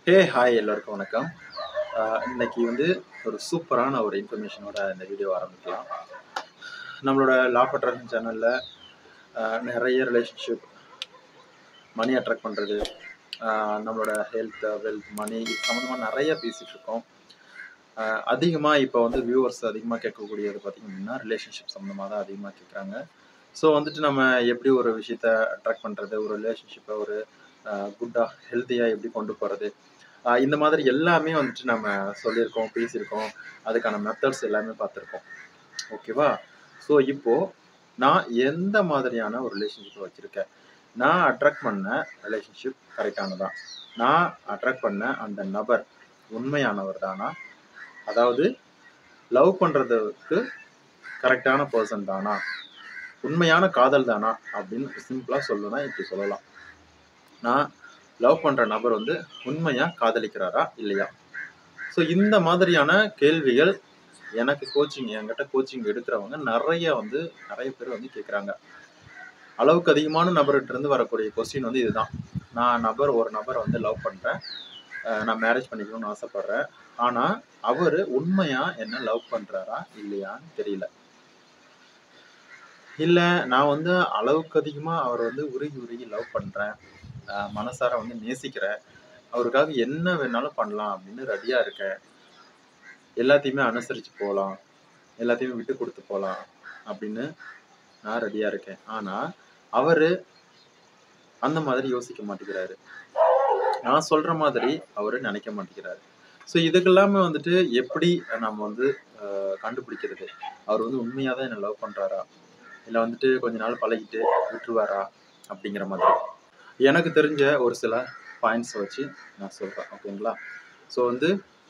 Hey hi எல்லாருக்கும் வணக்கம் ஆஹ் இன்னைக்கு வந்து ஒரு சூப்பரான ஒரு இன்ஃபர்மேஷனோட இந்த வீடியோ ஆரம்பிக்கலாம் நம்மளோட லா அட்ராக்ஷன் சேனலில் நிறைய ரிலேஷன்ஷிப் மணி அட்ராக்ட் பண்ணுறது நம்மளோட ஹெல்த் வெல்த் மணி இது சம்மந்தமாக நிறைய பேசிகிட்டு இருக்கோம் அதிகமாக இப்போ வந்து வியூவர்ஸ் அதிகமாக கேட்கக்கூடியது பார்த்திங்க அப்படின்னா ரிலேஷன்ஷிப் சம்மந்தமாக தான் அதிகமாக கேட்குறாங்க ஸோ வந்துட்டு நம்ம எப்படி ஒரு விஷயத்த அட்ராக்ட் பண்ணுறது ஒரு ரிலேஷன்ஷிப்பை ஒரு குட்டாக ஹெல்த்தியாக எப்படி கொண்டு போகிறது இந்த மாதிரி எல்லாமே வந்துட்டு நம்ம சொல்லியிருக்கோம் பேசியிருக்கோம் அதுக்கான மெத்தட்ஸ் எல்லாமே பார்த்துருக்கோம் ஓகேவா ஸோ இப்போது நான் எந்த மாதிரியான ஒரு ரிலேஷன்ஷிப்பை வச்சுருக்கேன் நான் அட்ராக்ட் பண்ண ரிலேஷன்ஷிப் கரெக்டானதா நான் அட்ராக்ட் பண்ண அந்த நபர் உண்மையானவர் தானா அதாவது லவ் பண்ணுறதுக்கு கரெக்டான பர்சன் தானா உண்மையான காதல் தானா அப்படின்னு சிம்பிளாக சொல்லணும்னா இப்படி சொல்லலாம் நான் லவ் பண்ணுற நபர் வந்து உண்மையாக காதலிக்கிறாரா இல்லையா ஸோ இந்த மாதிரியான கேள்விகள் எனக்கு கோச்சிங் என்கிட்ட கோச்சிங் எடுக்கிறவங்க நிறைய வந்து நிறைய பேர் வந்து கேட்குறாங்க அளவுக்கு அதிகமான நபர்கிட்ட இருந்து வரக்கூடிய கொஸ்டின் வந்து இதுதான் நான் நபர் ஒரு நபரை வந்து லவ் பண்ணுறேன் நான் மேரேஜ் பண்ணிக்கணும்னு ஆசைப்பட்றேன் ஆனால் அவர் உண்மையாக என்ன லவ் பண்ணுறாரா இல்லையான்னு தெரியல இல்லை நான் வந்து அளவுக்கு அதிகமாக அவரை வந்து உருகி உருகி லவ் பண்ணுறேன் மனசார வந்து நேசிக்கிறேன் அவருக்காக என்ன வேணாலும் பண்ணலாம் அப்படின்னு ரெடியாக இருக்கேன் எல்லாத்தையுமே அனுசரித்து போகலாம் எல்லாத்தையுமே விட்டு கொடுத்து போகலாம் அப்படின்னு நான் ரெடியாக இருக்கேன் ஆனால் அவர் அந்த மாதிரி யோசிக்க மாட்டேங்கிறாரு நான் சொல்கிற மாதிரி அவர் நினைக்க மாட்டேங்கிறாரு ஸோ இதுக்கெல்லாமே வந்துட்டு எப்படி நம்ம வந்து கண்டுபிடிக்கிறது அவர் வந்து உண்மையாக தான் என்னை லவ் பண்ணுறாரா இல்லை வந்துட்டு கொஞ்ச நாள் பழகிட்டு விட்டுருவாரா அப்படிங்கிற மாதிரி எனக்கு தெரிஞ்ச ஒரு சில பாயிண்ட்ஸ் வச்சு நான் சொல்கிறேன் ஓகேங்களா ஸோ வந்து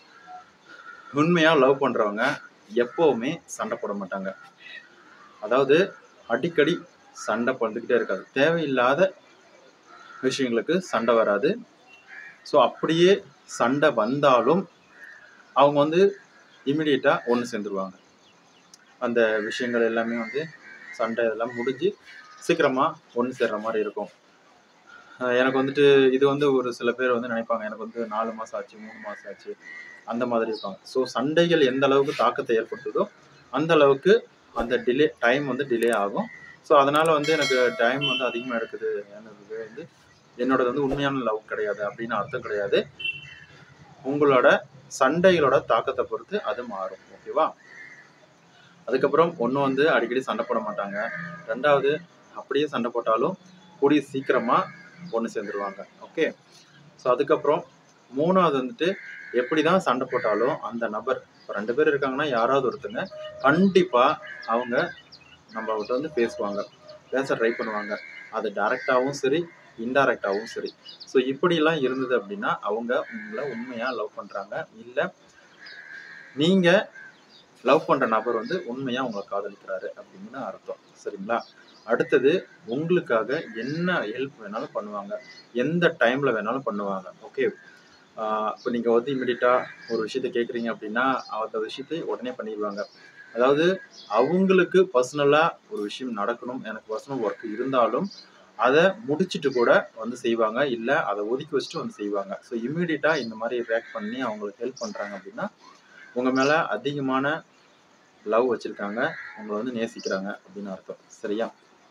உண்மையாக லவ் பண்ணுறவங்க எப்போவுமே சண்டை போட மாட்டாங்க அதாவது அடிக்கடி சண்டை பண்ணிக்கிட்டே இருக்காது தேவையில்லாத விஷயங்களுக்கு சண்டை வராது ஸோ அப்படியே சண்டை வந்தாலும் அவங்க வந்து இமிடியேட்டாக ஒன்று சேர்ந்துருவாங்க அந்த விஷயங்கள் எல்லாமே வந்து சண்டை இதெல்லாம் முடிஞ்சு சீக்கிரமாக ஒன்று சேர்ற மாதிரி இருக்கும் எனக்கு வந்துட்டு இது வந்து ஒரு சில பேர் வந்து நினைப்பாங்க எனக்கு வந்து நாலு மாதம் ஆச்சு மூணு மாதம் ஆச்சு அந்த மாதிரி இருப்பாங்க ஸோ சண்டைகள் எந்த அளவுக்கு தாக்கத்தை ஏற்படுத்துதோ அந்த அளவுக்கு அந்த டிலே டைம் வந்து டிலே ஆகும் ஸோ அதனால் வந்து எனக்கு டைம் வந்து அதிகமாக எடுக்குது எனக்கு வந்து என்னோடது வந்து உண்மையான லவ் கிடையாது அப்படின்னு அர்த்தம் கிடையாது உங்களோட சண்டைகளோட தாக்கத்தை பொறுத்து அது மாறும் ஓகேவா அதுக்கப்புறம் ஒன்று வந்து அடிக்கடி சண்டை போட மாட்டாங்க ரெண்டாவது அப்படியே சண்டை போட்டாலும் கூடிய சீக்கிரமாக ஒன்று சேர்ந்துருவாங்க ஓகே ஸோ அதுக்கப்புறம் மூணாவது வந்துட்டு எப்படி தான் சண்டை போட்டாலும் அந்த நபர் இப்போ ரெண்டு பேர் இருக்காங்கன்னா யாராவது ஒருத்தங்க கண்டிப்பாக அவங்க நம்மகிட்ட வந்து பேசுவாங்க பேச ட்ரை பண்ணுவாங்க அது டைரெக்டாகவும் சரி இன்டைரக்டாகவும் சரி ஸோ இப்படிலாம் இருந்தது அப்படின்னா அவங்க உங்களை உண்மையாக லவ் பண்ணுறாங்க இல்லை நீங்கள் லவ் பண்ணுற நபர் வந்து உண்மையாக உங்களை காதலிக்கிறாரு அப்படின்னு அர்த்தம் சரிங்களா அடுத்தது உங்களுக்காக என்ன ஹெல்ப் வேணாலும் பண்ணுவாங்க எந்த டைமில் வேணாலும் பண்ணுவாங்க ஓகே இப்போ நீங்கள் வந்து இமீடியட்டாக ஒரு விஷயத்த கேட்குறீங்க அப்படின்னா அந்த விஷயத்தை உடனே பண்ணிடுவாங்க அதாவது அவங்களுக்கு பர்சனலாக ஒரு விஷயம் நடக்கணும் எனக்கு பர்சனல் ஒர்க் இருந்தாலும் அதை முடிச்சுட்டு கூட வந்து செய்வாங்க இல்லை அதை ஒதுக்கி வச்சுட்டு வந்து செய்வாங்க ஸோ இம்மீடியட்டாக இந்த மாதிரி ரியாக்ட் பண்ணி அவங்களுக்கு ஹெல்ப் பண்ணுறாங்க அப்படின்னா உங்கள் மேலே அதிகமான லவ் வச்சுருக்காங்க உங்களை வந்து நேசிக்கிறாங்க அப்படின்னு அர்த்தம் சரியா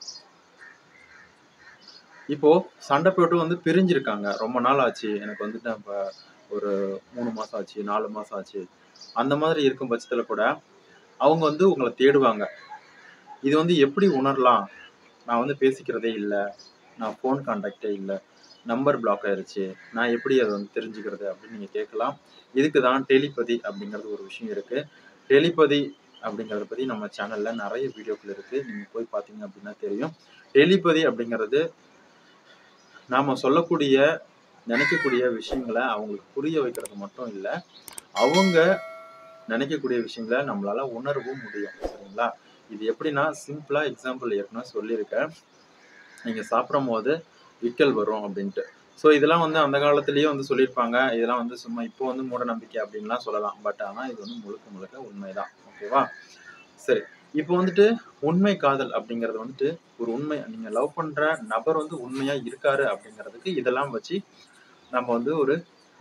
இப்போது சண்டை போட்டு வந்து பிரிஞ்சிருக்காங்க ரொம்ப நாள் ஆச்சு எனக்கு வந்துட்டு இப்போ ஒரு மூணு மாதம் ஆச்சு நாலு மாதம் ஆச்சு அந்த மாதிரி இருக்கும் பட்சத்தில் கூட அவங்க வந்து உங்களை தேடுவாங்க இது வந்து எப்படி உணரலாம் நான் வந்து பேசிக்கிறதே இல்லை நான் ஃபோன் கான்டாக்டே இல்லை நம்பர் பிளாக் ஆயிடுச்சு நான் எப்படி அதை வந்து தெரிஞ்சுக்கிறது அப்படின்னு நீங்கள் கேட்கலாம் இதுக்கு தான் டெலிபதி அப்படிங்கிறது ஒரு விஷயம் இருக்குது டெலிபதி அப்படிங்கிறத பற்றி நம்ம சேனலில் நிறைய வீடியோக்கள் இருக்குது நீங்கள் போய் பார்த்தீங்க அப்படின்னா தெரியும் டெலிபதி அப்படிங்கிறது நாம் சொல்லக்கூடிய நினைக்கக்கூடிய விஷயங்களை அவங்களுக்கு புரிய வைக்கிறது மட்டும் இல்லை அவங்க நினைக்கக்கூடிய விஷயங்களை நம்மளால உணரவும் முடியும் சரிங்களா இது எப்படின்னா சிம்பிளாக எக்ஸாம்பிள் ஏற்கனவே சொல்லியிருக்கேன் நீங்கள் சாப்பிடும் போது விக்கல் வரும் அப்படின்ட்டு ஸோ இதெல்லாம் வந்து அந்த காலத்துலேயே வந்து சொல்லியிருப்பாங்க இதெல்லாம் வந்து சும்மா இப்போ வந்து மூட நம்பிக்கை அப்படின்லாம் சொல்லலாம் பட் ஆனால் இது வந்து முழுக்க முழுக்க உண்மைதான் ஓகேவா சரி இப்போ வந்துட்டு உண்மை காதல் அப்படிங்கிறது வந்துட்டு ஒரு உண்மை நீங்கள் லவ் பண்ணுற நபர் வந்து உண்மையாக இருக்காரு அப்படிங்கிறதுக்கு இதெல்லாம் வச்சு நம்ம வந்து ஒரு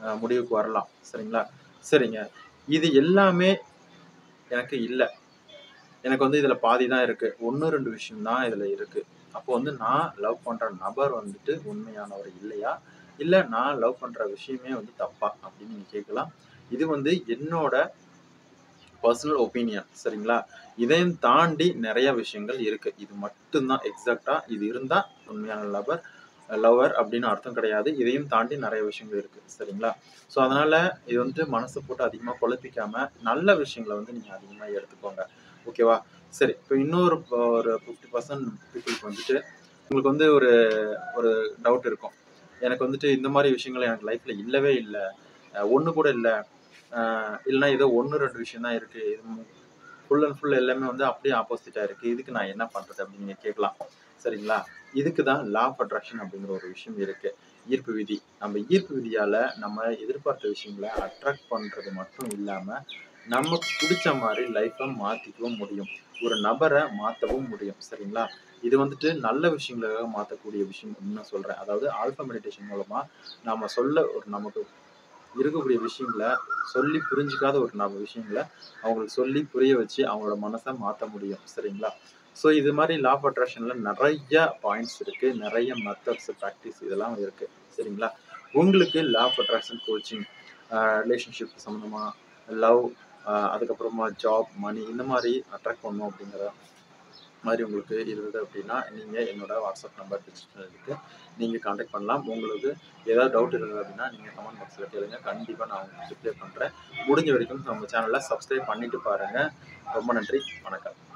அ முடிவுக்கு வரலாம். சரிங்களா? சரிங்க. இது எல்லாமே எனக்கு இல்ல. எனக்கு வந்து இதுல பாதி தான் இருக்கு. 1, 2 விஷயம் தான் இதுல இருக்கு. அப்போ வந்து நான் லவ் பண்ற நபர் வந்துட்டு உண்மையானவர் இல்லையா? இல்ல நான் லவ் பண்ற விஷயமே வந்து தப்பா? அப்படின்னு நீங்க கேட்கலாம். இது வந்து என்னோட பெர்சனல் ஒப்பீனியன் சரிங்களா? இதையும் தாண்டி நெறைய விஷயங்கள் இருக்கு. இது மட்டும் தான் எக்ஸாக்ட்டா இது இருந்தா உண்மையான லவர் லவ்வர் அப்படின்னு அர்த்தம் கிடையாது. இதையும் தாண்டி நெறைய விஷயங்கள் இருக்கு. சரிங்களா? ஸோ அதனால இது வந்துட்டு மனச போட்டு அதிகமா குழப்பிக்காம, நல்ல விஷயங்கள வந்து நீங்க அதிகமா எடுத்துக்கோங்க. ஓகேவா? சரி. இப்ப இன்னொரு ஒரு 50% பீப்பிள்க்கு வந்துட்டு உங்களுக்கு வந்து ஒரு ஒரு டவுட் இருக்கும். எனக்கு வந்துட்டு இந்த மாரி விஷயங்கள் எனக்கு லைஃப்ல இல்லவே இல்ல. அ 1 கூட இல்ல. அ இல்லன்னா ஏதோ 1, 2 விஷயம் தான் இருக்கு. இது ஃபுல் அண்ட் ஃபுல் எல்லாமே வந்து அப்படியே ஆப்போசிட்டா இருக்கு. இதுக்கு நான் என்ன பண்றது? அப்படின்னு நீங்க கேட்கலாம். சரிங்களா? இதுக்கு தான் லா ஆஃப் அட்ராக்ஷன் அப்படிங்கிற ஒரு விஷயம் இருக்கு. ஈர்ப்பு விதி. நம்ம ஈர்ப்பு விதியால நம்ம எதிர்பார்த்த விஷயங்கள அட்ராக்ட் பண்றது மட்டும் இல்லாம, நமக்கு புடிச்ச மாரி லைஃப்ப மாத்திக்கவும் முடியும். ஒரு நபர மாத்தவும் முடியும். சரிங்களா? இது வந்துட்டு நல்ல விஷயங்களுக்காக மாத்தக்கூடிய விஷயம் நான் சொல்றேன். அதாவது ஆல்ஃபா மெடிடேஷன் மூலமா நாம சொல்ல ஒரு நமக்கு இருக்கக்கூடிய விஷயங்கள சொல்லி புரிஞ்சுக்காத ஒரு ந விஷயங்கள அவங்களுக்கு சொல்லி புரிய வச்சு அவங்களோட மனச மாத்த முடியும். சரிங்களா? ஸோ இது மாரி லா ஆஃப் அட்ராக்ஷன்ல நெறைய பாயிண்ட்ஸ் இருக்கு. நெறைய மெத்தட்ஸ், பிராக்டிஸ் இதெல்லாம் இருக்கு. சரிங்களா? உங்களுக்கு லா ஆஃப் அட்ராக்ஷன் கோச்சிங், அ ரிலேஷன்ஷிப் சம்மந்தமா, லவ் அ அதுக்கப்புறமா ஜாப், மனி இந்த மாரி அட்ராக்ட் பண்ணணும் அப்படிங்கிற மாரி உங்களுக்கு இருந்தது அப்படின்னா, நீங்க என்னோட வாட்ஸ்அப் நம்பர் டிஸ்கிரிப்ஷன்ல இருக்கு. நீங்க கான்டாக்ட் பண்ணலாம். உங்களுக்கு ஏதாவது டவுட் இருந்தது அப்படின்னா, நீங்க கமெண்ட் பாக்ஸ்ல கேளுங்க. கண்டிப்பா நான் உங்களுக்கு ரிப்ளை பண்றேன். முடிஞ்ச வரைக்கும் நம்ம சேனல சப்ஸ்கிரைப் பண்ணிட்டு பாருங்க. ரொம்ப நன்றி. வணக்கம்.